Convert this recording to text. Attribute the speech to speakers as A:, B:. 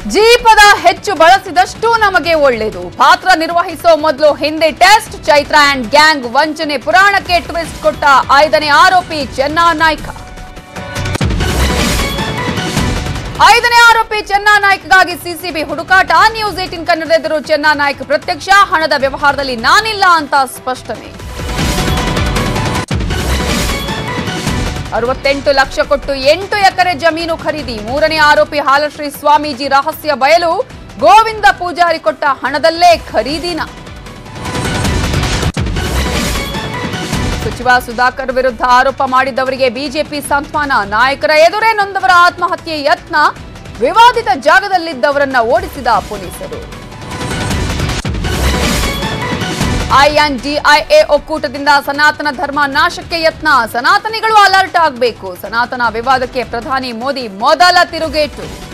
A: G ಪದ ಹೆಚ್ಚು ಬಳಸಿದಷ್ಟು ನಮಗೆ ಒಳ್ಳೆಯದು ಪಾತ್ರ ನಿರ್ವಹಿಸೋ ಮೊದಲು ಹಿಂದೆ ಟೆಸ್ಟ್ ಚೈತ್ರ ಅಂಡ್ ಗ್ಯಾಂಗ್ ವಂಚನೆ ಪುರಾಣಕ್ಕೆ ಟ್ವಿಸ್ಟ್ ಕೊಟ್ಟ ಐದನೇ ಆರೋಪಿ ಚೆನ್ನಾ ನಾಯ್ಕ ಐದನೇ ಆರೋಪಿ ಚೆನ್ನಾ ನಾಯ್ಕಗಾಗಿ ಸಿಸಿಬಿ ಹುಡುಕಾಟ ನ್ಯೂಸ್ ಏಟಿನ್ ಕನ್ನಡ ಎದುರು ಚೆನ್ನಾ ನಾಯ್ಕ ಪ್ರತ್ಯಕ್ಷ ಹಣದ ವ್ಯವಹಾರದಲ್ಲಿ ನಾನಿಲ್ಲ ಅಂತ ಸ್ಪಷ್ಟನೆ ಅರವತ್ತೆಂಟು ಲಕ್ಷ ಕೊಟ್ಟು ಎಂಟು ಎಕರೆ ಜಮೀನು ಖರೀದಿ ಮೂರನೇ ಆರೋಪಿ ಹಾಲಶ್ರೀ ಸ್ವಾಮೀಜಿ ರಹಸ್ಯ ಬಯಲು ಗೋವಿಂದ ಪೂಜಾರಿ ಕೊಟ್ಟ ಹಣದಲ್ಲೇ ಖರೀದಿನ ಸಚಿವ ಸುಧಾಕರ್ ವಿರುದ್ಧ ಆರೋಪ ಮಾಡಿದ್ದವರಿಗೆ ಬಿಜೆಪಿ ಸಂತಾನ ನಾಯಕರ ಎದುರೇ ನೊಂದವರ ಆತ್ಮಹತ್ಯೆ ಯತ್ನ ವಿವಾದಿತ ಜಾಗದಲ್ಲಿದ್ದವರನ್ನ ಓಡಿಸಿದ ಪೊಲೀಸರು ಐಎನ್ಡಿಐಎ ಒಕ್ಕೂಟದಿಂದ ಸನಾತನ ಧರ್ಮ ನಾಶಕ್ಕೆ ಯತ್ನ ಸನಾತನಿಗಳು ಅಲರ್ಟ್ ಆಗಬೇಕು ಸನಾತನ ವಿವಾದಕ್ಕೆ ಪ್ರಧಾನಿ ಮೋದಿ ಮೊದಲ ತಿರುಗೇಟು